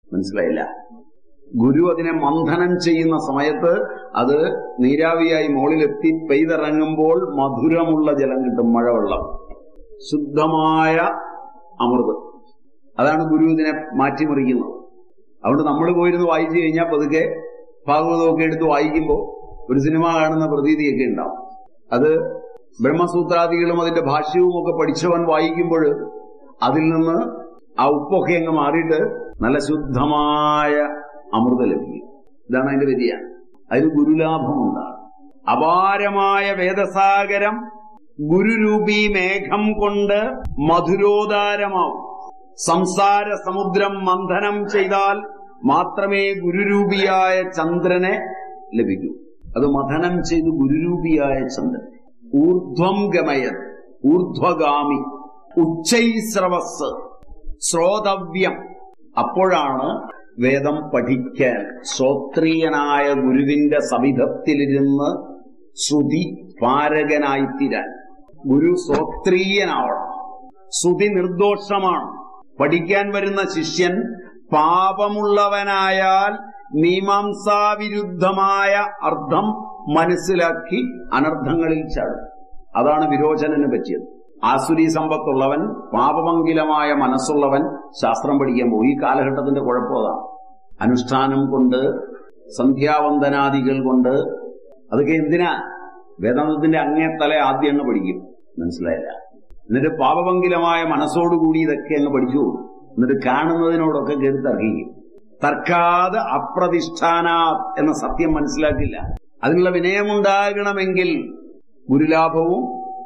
മനസ്സിലായില്ല ഗുരു അതിനെ മന്ഥനം ചെയ്യുന്ന സമയത്ത് അത് നീരാവിയായി മുകളിലെത്തി പെയ്തിറങ്ങുമ്പോൾ മധുരമുള്ള ജലം കിട്ടും മഴവെള്ളം ശുദ്ധമായ അമൃത് അതാണ് ഗുരു ഇതിനെ മാറ്റിമറിക്കുന്നത് അതുകൊണ്ട് നമ്മൾ പോയിരുന്ന് വായിച്ചു കഴിഞ്ഞാൽ പതുക്കെ ഭാഗവതമൊക്കെ എടുത്ത് വായിക്കുമ്പോൾ ഒരു സിനിമ കാണുന്ന പ്രതീതിയൊക്കെ ഉണ്ടാവും അത് ബ്രഹ്മസൂത്രാദികളും അതിന്റെ ഭാഷ്യവും ഒക്കെ പഠിച്ചവൻ വായിക്കുമ്പോൾ അതിൽ നിന്ന് ആ ഉപ്പൊക്കെ അങ്ങ് മാറിയിട്ട് നല്ല ശുദ്ധമായ അമൃത ലഭിക്കും ഇതാണ് അതിന്റെ വ്യതിയാണ് അതിന് ഗുരുലാഭമുണ്ടാകും അപാരമായ വേദസാഗരം ഗുരുരൂപി മേഘം കൊണ്ട് മധുരോദാരമാവും സംസാര സമുദ്രം മന്ഥനം ചെയ്താൽ മാത്രമേ ഗുരുരൂപിയായ ചന്ദ്രനെ ലഭിക്കൂ അത് മഥനം ചെയ്ത് ഗുരുരൂപിയായ ചന്ദ്രൻ ഊർധ്വം ഗമയൻ ഊർധ്വഗാമി ഉച്ചൈസ്രവസ് ശ്രോതവ്യം അപ്പോഴാണ് വേദം പഠിക്കാൻ ശ്രോത്രീയനായ ഗുരുവിന്റെ സവിധത്തിലിരുന്ന് ശ്രുതി പാരകനായിത്തീരാൻ ഗുരു ശ്രോത്രീയനാവണം ശ്രുതി നിർദോഷമാണ് പഠിക്കാൻ വരുന്ന ശിഷ്യൻ പാപമുള്ളവനായാൽ മീമാംസാവിരുദ്ധമായ അർത്ഥം മനസ്സിലാക്കി അനർത്ഥങ്ങളിൽ ചാടും അതാണ് വിരോചനന് പറ്റിയത് ആസുരി സമ്പത്തുള്ളവൻ പാപമംഗിലമായ മനസ്സുള്ളവൻ ശാസ്ത്രം പഠിക്കാൻ പോകും ഈ കാലഘട്ടത്തിന്റെ കുഴപ്പം അതാണ് അനുഷ്ഠാനം കൊണ്ട് സന്ധ്യാവന്ദനാദികൾ കൊണ്ട് അതൊക്കെ എന്തിനാ വേദാന്തത്തിന്റെ അങ്ങേ തല ആദ്യം അങ്ങ് പഠിക്കും മനസ്സിലായില്ല എന്നിട്ട് പാപമംഗിലമായ മനസ്സോടുകൂടി ഇതൊക്കെ അങ്ങ് പഠിച്ചു പോകും എന്നിട്ട് കാണുന്നതിനോടൊക്കെ കയറി തർക്കിക്കും തർക്കാതെ അപ്രതിഷ്ഠാന എന്ന സത്യം മനസ്സിലാക്കില്ല അതിനുള്ള വിനയമുണ്ടാകണമെങ്കിൽ ഗുരുലാഭവും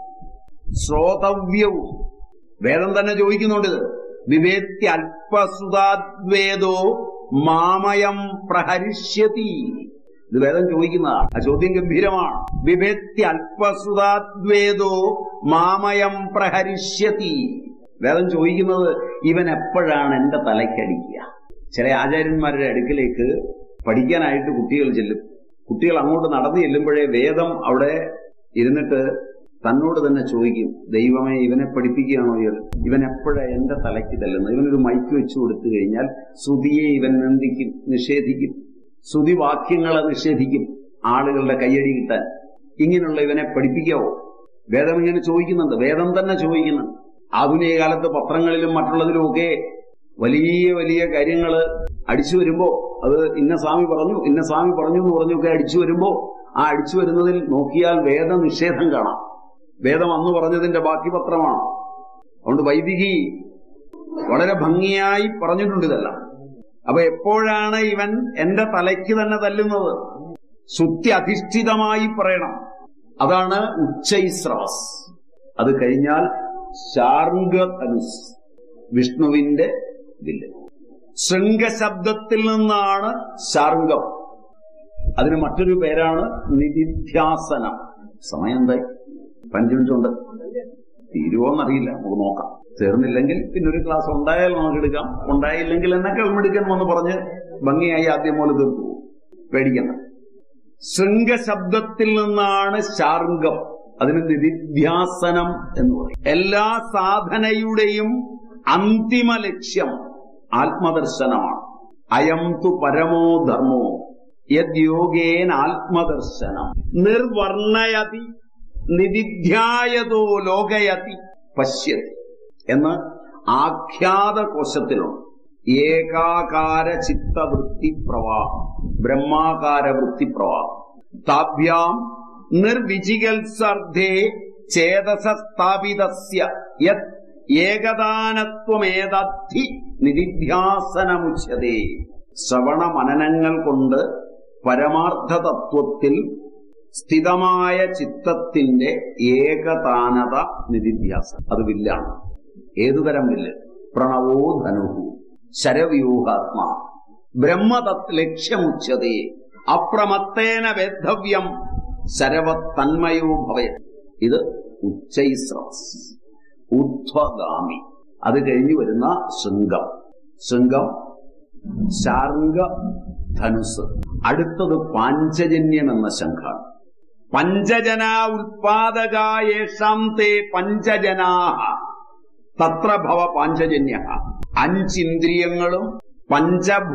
ശ്രോതവ്യവും വേദം തന്നെ ചോദിക്കുന്നുണ്ട് ഇത്. വിവേത്യ അല്പസുതാദ്വേദോ മാമയം പ്രഹരിഷ്യതി ഇത് വേദം ചോദിക്കുന്നതാണ് ആ ചോദ്യം ഗംഭീരമാണ് വിഭേത്യ അല്പസുതാദ്വേദോ മാമയം പ്രഹരിഷ്യതി വേദം ചോദിക്കുന്നത് ഇവൻ എപ്പോഴാണ് എന്റെ തലയ്ക്കടിക്കുക ചില ആചാര്യന്മാരുടെ അടുക്കിലേക്ക് പഠിക്കാനായിട്ട് കുട്ടികൾ ചെല്ലും കുട്ടികൾ അങ്ങോട്ട് നടന്നു ചെല്ലുമ്പോഴേ വേദം അവിടെ ഇരുന്നിട്ട് തന്നോട് തന്നെ ചോദിക്കും ദൈവമേ ഇവനെ പഠിപ്പിക്കുകയാണോ ഇയാൾ ഇവൻ എപ്പോഴാ എന്റെ തലയ്ക്ക് തല്ലുന്നത് ഇവനൊരു മൈക്ക് വെച്ചു കൊടുത്തു കഴിഞ്ഞാൽ ശ്രുതിയെ ഇവൻ നിന്ദിക്കും നിഷേധിക്കും ശ്രുതി വാക്യങ്ങളെ നിഷേധിക്കും ആളുകളുടെ കയ്യടി കിട്ടാൻ ഇങ്ങനെയുള്ള ഇവനെ പഠിപ്പിക്കാവോ വേദം ഇങ്ങനെ ചോദിക്കുന്നുണ്ട് വേദം തന്നെ ചോദിക്കുന്നുണ്ട് ആധുനിക കാലത്ത് പത്രങ്ങളിലും മറ്റുള്ളതിലുമൊക്കെ വലിയ വലിയ കാര്യങ്ങൾ അടിച്ചു വരുമ്പോ അത് ഇന്ന സ്വാമി പറഞ്ഞു ഇന്ന സ്വാമി പറഞ്ഞു എന്ന് പറഞ്ഞൊക്കെ അടിച്ചു വരുമ്പോ ആ അടിച്ചു വരുന്നതിൽ നോക്കിയാൽ വേദ നിഷേധം കാണാം വേദം അന്ന് പറഞ്ഞതിന്റെ ബാക്കി പത്രമാണ് അതുകൊണ്ട് വൈദികി വളരെ ഭംഗിയായി പറഞ്ഞിട്ടുണ്ട് ഇതെല്ലാം അപ്പൊ എപ്പോഴാണ് ഇവൻ എന്റെ തലയ്ക്ക് തന്നെ തല്ലുന്നത് ശുദ്ധി അധിഷ്ഠിതമായി പറയണം അതാണ് ഉച്ചൈസ്രവസ് അത് കഴിഞ്ഞാൽ ശാർഗധനുസ് വിഷ്ണുവിന്റെ വില്ല് ശൃംഗശബ്ദത്തിൽ നിന്നാണ് ശാർഗം അതിന് മറ്റൊരു പേരാണ് നിധിധ്യാസനം സമയം എന്തായി പഞ്ചു മിനിറ്റുണ്ട് തീരുവോന്നറിയില്ല നമുക്ക് നോക്കാം തീർന്നില്ലെങ്കിൽ പിന്നെ ഒരു ക്ലാസ് ഉണ്ടായാൽ നമുക്ക് എടുക്കാം ഉണ്ടായില്ലെങ്കിൽ എന്നൊക്കെ എടുക്കണം എന്ന് പറഞ്ഞ് ഭംഗിയായി ആദ്യം പോലെ തീർത്തു പോകും. പേടിക്കണ്ട ശൃംഗശബ്ദത്തിൽ നിന്നാണ് ശാർഗം അതിന് നിധിധ്യാസനം എന്ന് പറയും എല്ലാ സാധനയുടെയും അന്തിമ ലക്ഷ്യം ആത്മദർശനമാണ് അയം തു പരമോ ധർമ്മോ യദ്യോഗേന ആത്മദർശനം നിർവർണയതി നിധിധ്യായതോ ലോകയതി പശ്യതി എന്ന് ആഖ്യാത കോശത്തിലുണ്ട് ഏകാകാര ചിത്തവൃത്തി പ്രവാഹം ബ്രഹ്മാകാര വൃത്തി പ്രവാഹം താഭ്യാം നിർവിചികത്സർദ്ധേ ചേതസ സ്ഥാപിതസ്യ യത് ഏകദാനത്വമേതദ്ധി നിധിധ്യാസനമുച്ചതേ ശ്രവണ മനനങ്ങൾ കൊണ്ട് പരമാർത്ഥ തത്വത്തിൽ സ്ഥിതമായ ചിത്തത്തിന്റെ ഏകതാനത നിധിധ്യാസം അത് വില്ലാണ് ഏതുതരം വില്ല് പ്രണവോ ധനുഹു ശരവ്യൂഹാത്മാ ബ്രഹ്മതത് ലക്ഷ്യമുച്ചതേ അപ്രമത്തേന വേദ്ധവ്യം ശരവത്തന്മയോ ഭവയ ഇത് ഉച്ചൈസ്രവസ് ഊർധ്വഗാമി അത് കഴിഞ്ഞു വരുന്ന ശൃംഗം ശൃംഗം ശാർഗ ധനുസ് അടുത്തത് പാഞ്ചജന്യം എന്ന ശംഖാണ് പഞ്ചജന ഉൽപാദകായേഷാം തേ പഞ്ചജനാഹ തത്ര ഭവ പാഞ്ചജന്യ അഞ്ചിന്ദ്രിയങ്ങളും പഞ്ചഭൂ